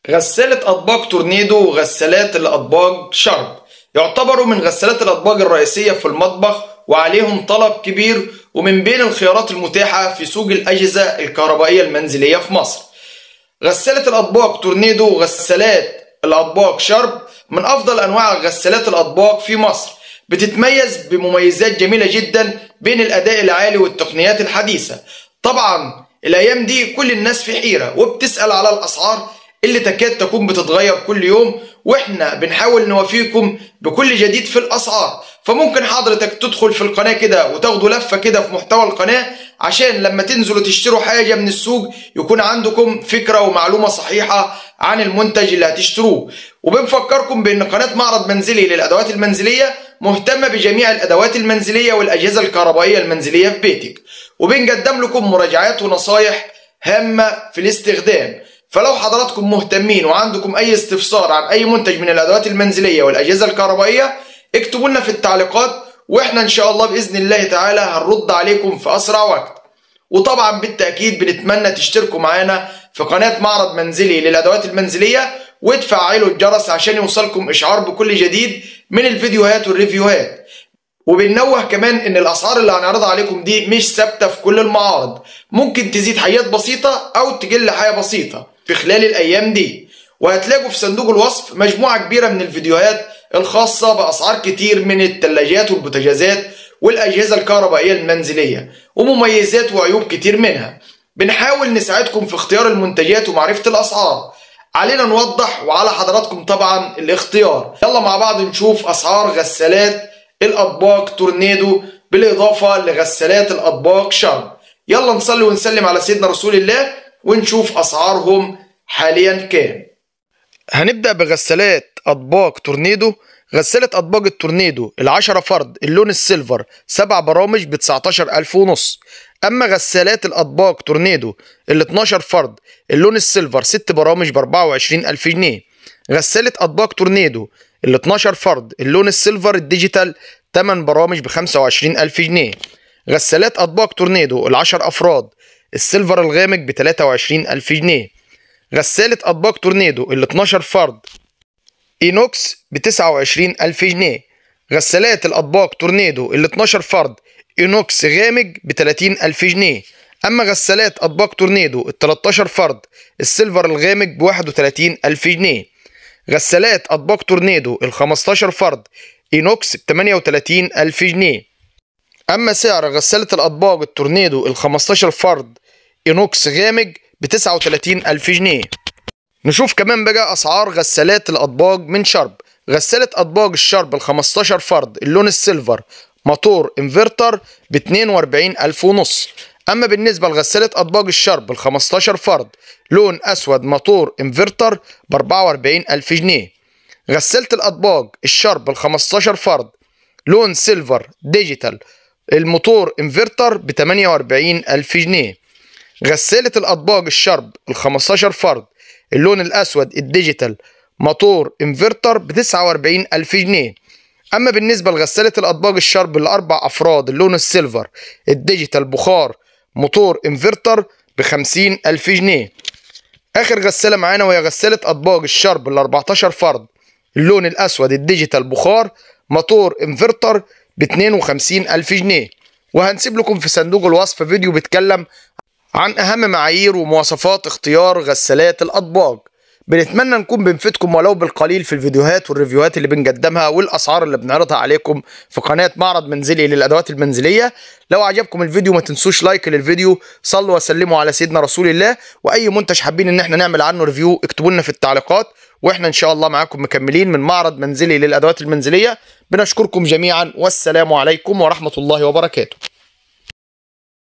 غسالة أطباق تورنيدو وغسالات الأطباق شرب يعتبروا من غسالات الأطباق الرئيسية في المطبخ وعليهم طلب كبير ومن بين الخيارات المتاحة في سوق الأجهزة الكهربائية المنزلية في مصر غسالة الأطباق تورنيدو وغسالات الأطباق شرب من أفضل أنواع غسالات الأطباق في مصر بتتميز بمميزات جميلة جدا بين الأداء العالي والتقنيات الحديثة طبعا الأيام دي كل الناس في حيرة وبتسأل على الأسعار اللي تكاد تكون بتتغير كل يوم واحنا بنحاول نوافيكم بكل جديد في الاسعار فممكن حضرتك تدخل في القناة كده وتاخدوا لفة كده في محتوى القناة عشان لما تنزلوا تشتروا حاجة من السوق يكون عندكم فكرة ومعلومة صحيحة عن المنتج اللي هتشتروه وبنفكركم بان قناة معرض منزلي للادوات المنزلية مهتمة بجميع الادوات المنزلية والاجهزة الكهربائية المنزلية في بيتك وبنقدم لكم مراجعات ونصايح هامة في الاستخدام فلو حضراتكم مهتمين وعندكم اي استفسار عن اي منتج من الادوات المنزليه والاجهزه الكهربائيه اكتبوا لنا في التعليقات واحنا ان شاء الله باذن الله تعالى هنرد عليكم في اسرع وقت وطبعا بالتاكيد بنتمنى تشتركوا معانا في قناه معرض منزلي للادوات المنزليه وتفعلوا الجرس عشان يوصلكم اشعار بكل جديد من الفيديوهات والريفيوهات وبننوه كمان ان الاسعار اللي هنعرضها عليكم دي مش ثابته في كل المعارض ممكن تزيد حاجات بسيطه او تقل حاجه بسيطه في خلال الايام دي وهتلاقوا في صندوق الوصف مجموعه كبيره من الفيديوهات الخاصه باسعار كتير من الثلاجات والبوتاجازات والاجهزه الكهربائيه المنزليه ومميزات وعيوب كتير منها بنحاول نساعدكم في اختيار المنتجات ومعرفه الاسعار علينا نوضح وعلى حضراتكم طبعا الاختيار يلا مع بعض نشوف اسعار غسالات الاطباق تورنيدو بالاضافه لغسالات الاطباق شرب يلا نصلي ونسلم على سيدنا رسول الله ونشوف اسعارهم حاليا كام هنبدا بغسالات اطباق تورنيدو غسالة أطباق التورنيدو العشرة فرد اللون السيلفر سبع برامج ب 19000 ونص أما غسالات الأطباق تورنيدو ال 12 فرد اللون السيلفر ست برامج ب 24000 جنيه غسالة أطباق تورنيدو ال 12 فرد اللون السيلفر الديجيتال 8 برامج ب 25000 جنيه غسالات أطباق تورنيدو ال 10 أفراد السيلفر الغامق ب 23000 جنيه غسالة أطباق تورنيدو ال 12 فرد اينوكس ب 29000 جنيه غسالات الأطباق تورنيدو ال 12 فرد اينوكس غامق ب 30000 جنيه أما غسالات أطباق تورنيدو ال 13 فرد السيلفر الغامق ب 31000 جنيه غسالات أطباق تورنيدو ال 15 فرد اينوكس ب 38000 جنيه أما سعر غسالة الأطباق التورنيدو ال 15 فرد اينوكس غامق ب 39000 جنيه نشوف كمان بقى اسعار غسالات الاطباق من شرب غسالة اطباق الشرب ال 15 فرد اللون السيلفر موتور انفرتر ب 42000 ونص اما بالنسبة لغسالة اطباق الشرب ال 15 فرد لون اسود موتور انفرتر ب 44000 جنيه غسالة الاطباق الشرب ال 15 فرد لون سيلفر ديجيتال الموتور انفرتر ب 48000 جنيه غسالة الأطباق الشرب ال 15 فرد اللون الأسود الديجيتال موتور انفرتر ب 49000 جنيه أما بالنسبة لغسالة الأطباق الشرب لأربع أفراد اللون السيلفر الديجيتال بخار موتور انفرتر ب 50000 جنيه آخر غسالة معانا وهي غسالة أطباق الشرب ل 14 فرد اللون الأسود الديجيتال بخار موتور انفرتر ب 52000 جنيه وهنسيب لكم في صندوق الوصف فيديو بيتكلم عن أهم معايير ومواصفات اختيار غسالات الأطباق بنتمنى نكون بنفيدكم ولو بالقليل في الفيديوهات والريفيوهات اللي بنقدمها والأسعار اللي بنعرضها عليكم في قناة معرض منزلي للأدوات المنزلية لو عجبكم الفيديو ما تنسوش لايك للفيديو صلوا وسلموا على سيدنا رسول الله وأي منتج حابين إن احنا نعمل عنه ريفيو اكتبوا لنا في التعليقات واحنا إن شاء الله معاكم مكملين من معرض منزلي للأدوات المنزلية بنشكركم جميعا والسلام عليكم ورحمة الله وبركاته